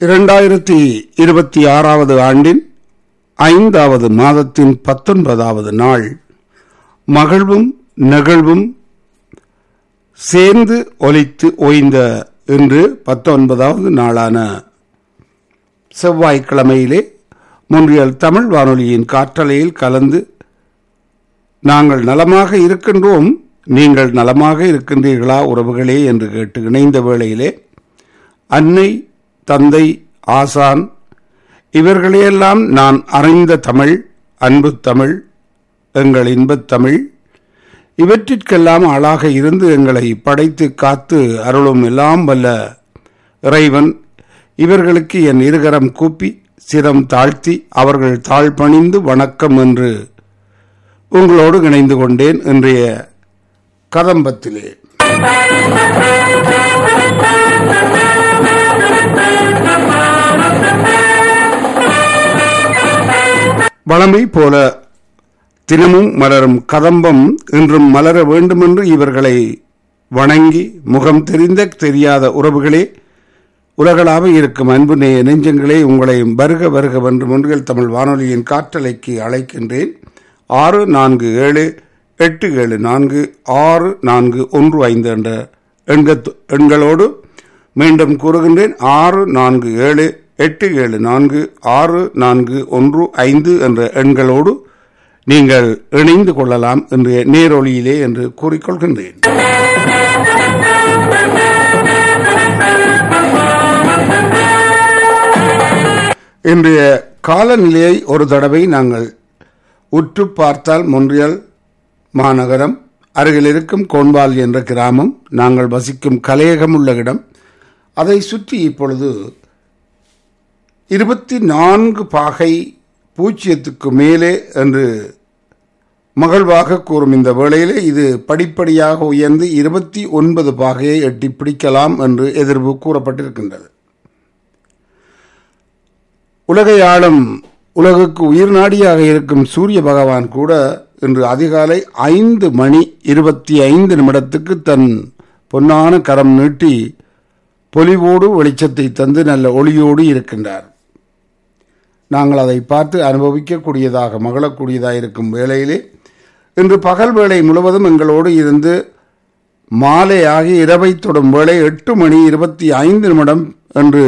இரண்டாயிரத்தி இருபத்தி ஆறாவது ஆண்டின் ஐந்தாவது மாதத்தின் பத்தொன்பதாவது நாள் மகிழ்வும் நெகிழ்வும் சேர்ந்து ஒலித்து ஓய்ந்த இன்று பத்தொன்பதாவது நாளான செவ்வாய்க்கிழமையிலே முன்றியல் தமிழ் வானொலியின் காற்றலையில் கலந்து நாங்கள் நலமாக இருக்கின்றோம் நீங்கள் நலமாக இருக்கின்றீர்களா உறவுகளே என்று கேட்டு இணைந்த வேளையிலே அன்னை தந்தை ஆசான் இவர்களையெல்லாம் நான் அறிந்த தமிழ் அன்பு தமிழ் எங்கள் இன்பத் தமிழ் இவற்றிற்கெல்லாம் ஆளாக இருந்து எங்களை படைத்து காத்து அருளும் எல்லாம் வல்ல இறைவன் இவர்களுக்கு என் இருகரம் கூப்பி சிரம் தாழ்த்தி அவர்கள் தாழ் பணிந்து வணக்கம் என்று உங்களோடு இணைந்து கொண்டேன் இன்றைய கதம்பத்திலே வளமை போல தினமும் மலரும் கதம்பம் இன்றும் மலர வேண்டுமென்று இவர்களை வணங்கி முகம் தெரிந்த தெரியாத உறவுகளே உலகளாக இருக்கும் அன்பு நேய நெஞ்சங்களே உங்களை வருக வருக வென்று முன்கள் தமிழ் வானொலியின் காற்றலைக்கு அழைக்கின்றேன் ஆறு நான்கு ஏழு எட்டு ஏழு நான்கு ஆறு நான்கு ஒன்று ஐந்து என்ற எண்கத் எண்களோடு மீண்டும் கூறுகின்றேன் ஆறு நான்கு ஏழு எட்டு ஏழு நான்கு ஆறு நான்கு ஒன்று ஐந்து என்ற எண்களோடு நீங்கள் இணைந்து கொள்ளலாம் இன்றைய நேரொலியிலே என்று கூறிக்கொள்கின்றேன் இன்றைய காலநிலையை ஒரு தடவை நாங்கள் உற்று பார்த்தால் மொன்றியல் மாநகரம் அருகில் இருக்கும் கோன்வால் என்ற கிராமம் நாங்கள் வசிக்கும் கலையகம் உள்ள இடம் அதை சுற்றி இப்பொழுது இருபத்தி நான்கு பாகை பூஜ்ஜியத்துக்கு மேலே என்று மகிழ்வாக கூறும் இந்த வேளையிலே இது படிப்படியாக உயர்ந்து இருபத்தி ஒன்பது பாகையை எட்டி பிடிக்கலாம் என்று எதிர்வு கூறப்பட்டிருக்கின்றது உலகை ஆளும் உலகுக்கு உயிர் நாடியாக இருக்கும் சூரிய பகவான் கூட இன்று அதிகாலை ஐந்து மணி இருபத்தி ஐந்து நிமிடத்துக்கு தன் பொன்னான கரம் நீட்டி பொலிவோடு வெளிச்சத்தை தந்து நல்ல ஒளியோடு இருக்கின்றார் நாங்கள் அதை பார்த்து அனுபவிக்கக்கூடியதாக மகளக்கூடியதாக இருக்கும் வேளையிலே இன்று பகல் வேளை முழுவதும் எங்களோடு இருந்து மாலையாகி இரவை தொடும் வேளை எட்டு மணி இருபத்தி ஐந்து நிமிடம் என்று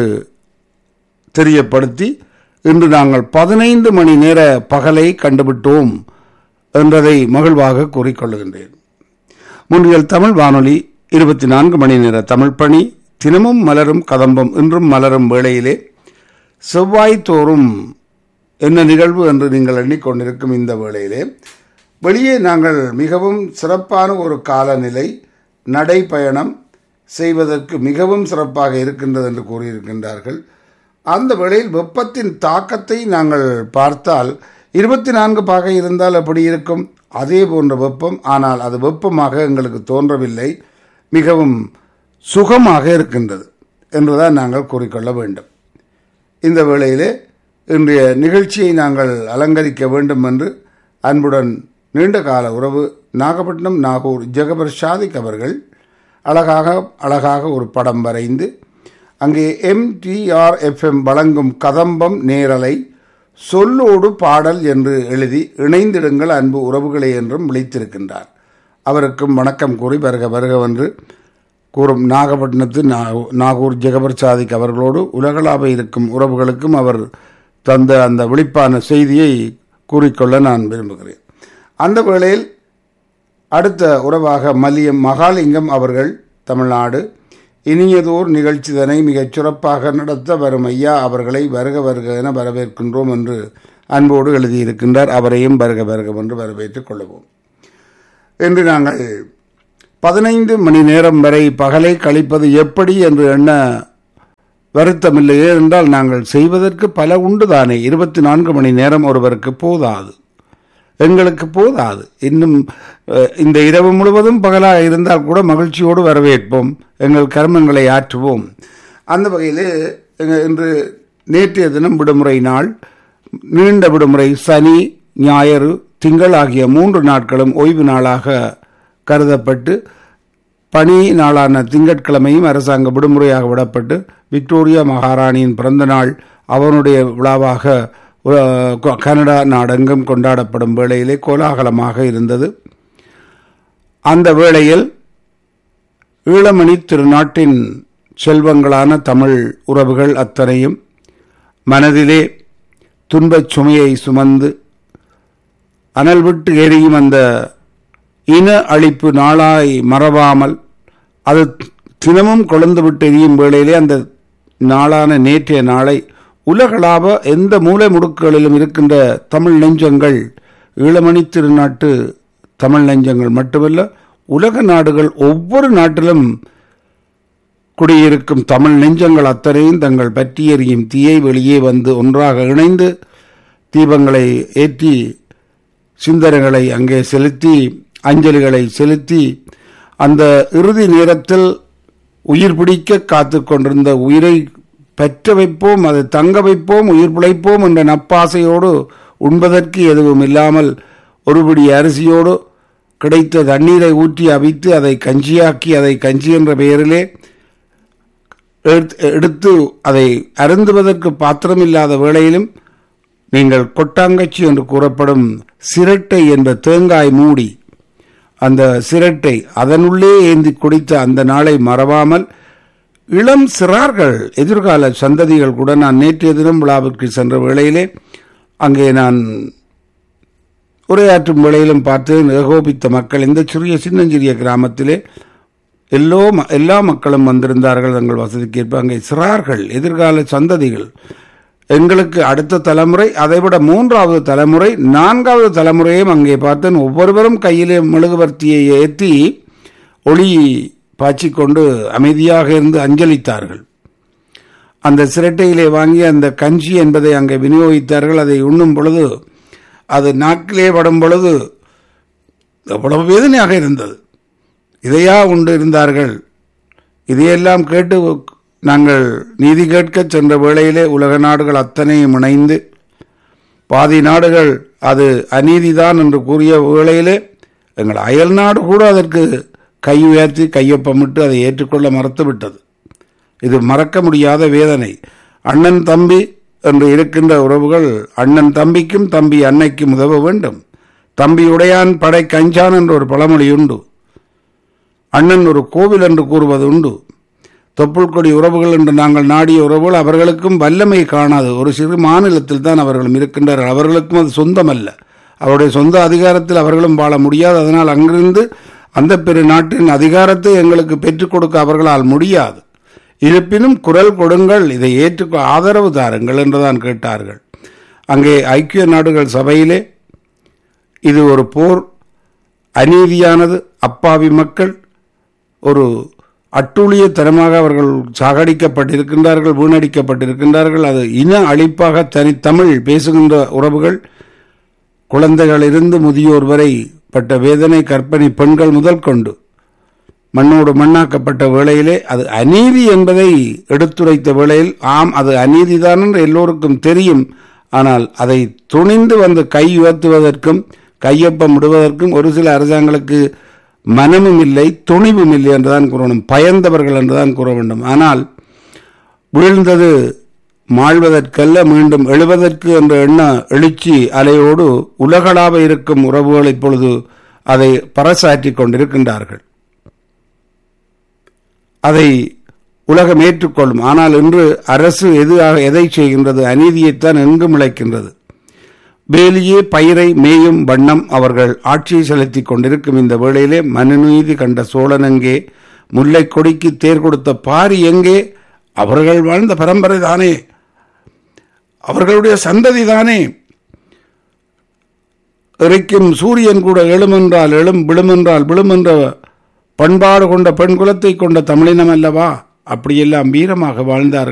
தெரியப்படுத்தி இன்று நாங்கள் பதினைந்து மணி நேர பகலை கண்டுவிட்டோம் என்றதை மகிழ்வாக கூறிக்கொள்ளுகின்றேன் முன்றியல் தமிழ் வானொலி இருபத்தி நான்கு மணி நேர தமிழ் பணி தினமும் மலரும் கதம்பம் இன்றும் மலரும் வேளையிலே செவ்வாய் தோறும் என்ன நிகழ்வு என்று நீங்கள் எண்ணிக்கொண்டிருக்கும் இந்த வேளையிலே வெளியே நாங்கள் மிகவும் சிறப்பான ஒரு காலநிலை நடைப்பயணம் செய்வதற்கு மிகவும் சிறப்பாக இருக்கின்றது என்று கூறியிருக்கின்றார்கள் அந்த வேளையில் வெப்பத்தின் தாக்கத்தை நாங்கள் பார்த்தால் இருபத்தி நான்கு பாகை இருந்தால் எப்படி இருக்கும் அதே போன்ற வெப்பம் ஆனால் அது வெப்பமாக எங்களுக்கு தோன்றவில்லை மிகவும் சுகமாக இருக்கின்றது என்றுதான் நாங்கள் கூறிக்கொள்ள வேண்டும் இந்த வேளையிலே இன்றைய நிகழ்ச்சியை நாங்கள் அலங்கரிக்க வேண்டும் என்று அன்புடன் நீண்ட கால உறவு நாகப்பட்டினம் நாகூர் ஜெகபர் ஷாதிக் அவர்கள் அழகாக அழகாக ஒரு படம் வரைந்து அங்கே எம்டிஆர் எஃப்எம் வழங்கும் கதம்பம் நேரலை சொல்லோடு பாடல் என்று எழுதி இணைந்திடுங்கள் அன்பு உறவுகளே என்றும் விழித்திருக்கின்றார் அவருக்கும் வணக்கம் கூறி வருக வருகவென்று கூறும் நாகப்பட்டினத்து நாகூர் ஜெகபர் சாதிக் அவர்களோடு உலகளாவ இருக்கும் உறவுகளுக்கும் அவர் தந்த அந்த விழிப்பான செய்தியை கூறிக்கொள்ள நான் விரும்புகிறேன் அந்த வேளையில் அடுத்த உறவாக மல்லியம் மகாலிங்கம் அவர்கள் தமிழ்நாடு இனியதோர் நிகழ்ச்சிதனை மிகச் சிறப்பாக நடத்த வரும் ஐயா அவர்களை வருக வருக என வரவேற்கின்றோம் என்று அன்போடு எழுதியிருக்கின்றார் அவரையும் வருக வருக என்று வரவேற்றுக் கொள்ளுவோம் என்று நாங்கள் பதினைந்து மணி நேரம் வரை பகலை கழிப்பது எப்படி என்று எண்ண வருத்தமில்லையே என்றால் நாங்கள் செய்வதற்கு பல உண்டு தானே இருபத்தி நான்கு மணி நேரம் ஒருவருக்கு போதாது எங்களுக்கு போதாது இன்னும் இந்த இரவு முழுவதும் பகலாக இருந்தால் கூட மகிழ்ச்சியோடு வரவேற்போம் எங்கள் கர்மங்களை ஆற்றுவோம் அந்த வகையில் இன்று நேற்றைய தினம் விடுமுறை நாள் நீண்ட விடுமுறை சனி ஞாயிறு திங்கள் ஆகிய மூன்று நாட்களும் ஓய்வு நாளாக கருதப்பட்டு பணி நாளான திங்கட்கிழமையும் அரசாங்க விடுமுறையாக விடப்பட்டு விக்டோரியா மகாராணியின் பிறந்த நாள் அவனுடைய விழாவாக அஹ், கொ- கனடா நாடெங்கும் கொண்டாடப்படும் வேளையிலே கோலாகலமாக இருந்தது அந்த வேளையில் ஈழமணி திருநாட்டின் செல்வங்களான தமிழ் உறவுகள் அத்தனையும் மனதிலே துன்பச் சுமையை சுமந்து அனல் விட்டு எரியும் அந்த இன அழிப்பு நாளாய் மறவாமல் அது தினமும் கொழுந்து விட்டு எரியும் வேளையிலே அந்த நாளான நேற்றைய நாளை உலகளாவ எந்த மூலை முடுக்குகளிலும் இருக்கின்ற தமிழ் நெஞ்சங்கள் ஈழமணி திருநாட்டு தமிழ் நெஞ்சங்கள் மட்டுமல்ல உலக நாடுகள் ஒவ்வொரு நாட்டிலும் குடியிருக்கும் தமிழ் நெஞ்சங்கள் அத்தனையும் தங்கள் பற்றி எறியும் தீயை வெளியே வந்து ஒன்றாக இணைந்து தீபங்களை ஏற்றி சிந்தனைகளை அங்கே செலுத்தி அஞ்சலிகளை செலுத்தி அந்த இறுதி நேரத்தில் உயிர் பிடிக்க காத்து கொண்டிருந்த உயிரை பெற்ற வைப்போம் அதை தங்க வைப்போம் உயிர் பிழைப்போம் என்ற நப்பாசையோடு உண்பதற்கு எதுவும் இல்லாமல் ஒருபடி அரிசியோடு கிடைத்த தண்ணீரை ஊற்றி அவித்து அதை கஞ்சியாக்கி அதை கஞ்சி என்ற பெயரிலே எடுத்து- எடுத்து அதை அருந்துவதற்கு பாத்திரமில்லாத வேளையிலும் நீங்கள் கொட்டாங்கச்சி என்று கூறப்படும் சிரட்டை என்ற தேங்காய் மூடி அந்த சிரட்டை அதனுள்ளே ஏந்தி குடித்த அந்த நாளை மறவாமல் இளம் சிறார்கள் எதிர்கால சந்ததிகள் கூட நான் நேற்றைய தினம் விழாவிற்கு சென்ற வேளையிலே அங்கே நான் உரையாற்றும் வேளையிலும் பார்த்தேன் ஏகோபித்த மக்கள் இந்த சிறிய சின்னஞ்சிறிய கிராமத்திலே எல்லோ ம- எல்லா மக்களும் வந்திருந்தார்கள் தங்கள் வசதிக்கேற்ப அங்கே சிறார்கள் எதிர்கால சந்ததிகள் எங்களுக்கு அடுத்த தலைமுறை அதைவிட மூன்றாவது தலைமுறை நான்காவது தலைமுறையும் அங்கே பார்த்தேன் ஒவ்வொருவரும் கையிலே மெழுகுவர்த்தியை ஏற்றி ஒளி பாய்ச்சிக்கொண்டு அமைதியாக இருந்து அஞ்சலித்தார்கள் அந்த சிரட்டையிலே வாங்கி அந்த கஞ்சி என்பதை அங்கே விநியோகித்தார்கள் அதை உண்ணும் பொழுது அது நாக்கிலே படும் பொழுது எவ்வளவு வேதனையாக இருந்தது இதையா உண்டு இருந்தார்கள் இதையெல்லாம் கேட்டு நாங்கள் நீதி கேட்கச் சென்ற வேளையிலே உலக நாடுகள் அத்தனையும் இணைந்து பாதி நாடுகள் அது அநீதிதான் என்று கூறிய வேளையிலே எங்கள் அயல் நாடு கூட அதற்கு கை உயர்த்தி கையொப்பமிட்டு அதை ஏற்றுக்கொள்ள மறுத்துவிட்டது இது மறக்க முடியாத வேதனை அண்ணன் தம்பி என்று இருக்கின்ற உறவுகள் அண்ணன் தம்பிக்கும் தம்பி அன்னைக்கும் உதவ வேண்டும் தம்பி உடையான் படை கஞ்சான் என்ற ஒரு பழமொழி உண்டு அண்ணன் ஒரு கோவில் என்று கூறுவது உண்டு தொப்புள் கொடி உறவுகள் என்று நாங்கள் நாடிய உறவுகள் அவர்களுக்கும் வல்லமை காணாது ஒரு சிறு மாநிலத்தில் தான் அவர்களும் இருக்கின்றார்கள் அவர்களுக்கும் அது சொந்தமல்ல அவருடைய சொந்த அதிகாரத்தில் அவர்களும் வாழ முடியாது அதனால் அங்கிருந்து அந்த பெரு நாட்டின் அதிகாரத்தை எங்களுக்கு பெற்றுக் கொடுக்க அவர்களால் முடியாது இருப்பினும் குரல் கொடுங்கள் இதை ஏற்றுக்கொ ஆதரவு தாருங்கள் என்றுதான் கேட்டார்கள் அங்கே ஐக்கிய நாடுகள் சபையிலே இது ஒரு போர் அநீதியானது அப்பாவி மக்கள் ஒரு அட்டூழியத்தனமாக அவர்கள் சாகடிக்கப்பட்டிருக்கின்றார்கள் வீணடிக்கப்பட்டிருக்கின்றார்கள் அது இன அழிப்பாக தனித்தமிழ் பேசுகின்ற உறவுகள் குழந்தைகளிலிருந்து முதியோர் வரை பட்ட வேதனை கற்பனை பெண்கள் முதல் கொண்டு மண்ணோடு மண்ணாக்கப்பட்ட வேளையிலே அது அநீதி என்பதை எடுத்துரைத்த வேளையில் ஆம் அது அநீதிதான் என்று எல்லோருக்கும் தெரியும் ஆனால் அதை துணிந்து வந்து கை உயர்த்துவதற்கும் கையொப்பம் விடுவதற்கும் ஒரு சில அரசாங்களுக்கு மனமும் இல்லை துணிவும் இல்லை என்றுதான் கூறணும் பயந்தவர்கள் என்றுதான் கூற வேண்டும் ஆனால் வீழ்ந்தது மாழ்வதற்கல்ல மீண்டும் எழுவதற்கு என்ற எண்ண எழுச்சி அலையோடு உலகளாவ இருக்கும் உறவுகள் இப்பொழுது அதை பறைசாற்றிக் கொண்டிருக்கின்றார்கள் அதை உலகம் ஏற்றுக்கொள்ளும் ஆனால் இன்று அரசு எதுவாக எதை செய்கின்றது அநீதியைத்தான் எங்கும் இழைக்கின்றது வேலியே பயிரை மேயும் வண்ணம் அவர்கள் ஆட்சியை செலுத்திக் கொண்டிருக்கும் இந்த வேளையிலே மனுநீதி கண்ட சோழன் எங்கே முல்லை கொடிக்கு தேர் கொடுத்த பாரி எங்கே அவர்கள் வாழ்ந்த பரம்பரை தானே அவர்களுடைய சந்ததி தானே இறைக்கும் சூரியன் கூட எழுமென்றால் எழும் விழுமென்றால் விழுமென்ற பண்பாடு கொண்ட பெண் குலத்தை கொண்ட தமிழினம் அல்லவா அப்படியெல்லாம் வீரமாக வாழ்ந்தார்கள்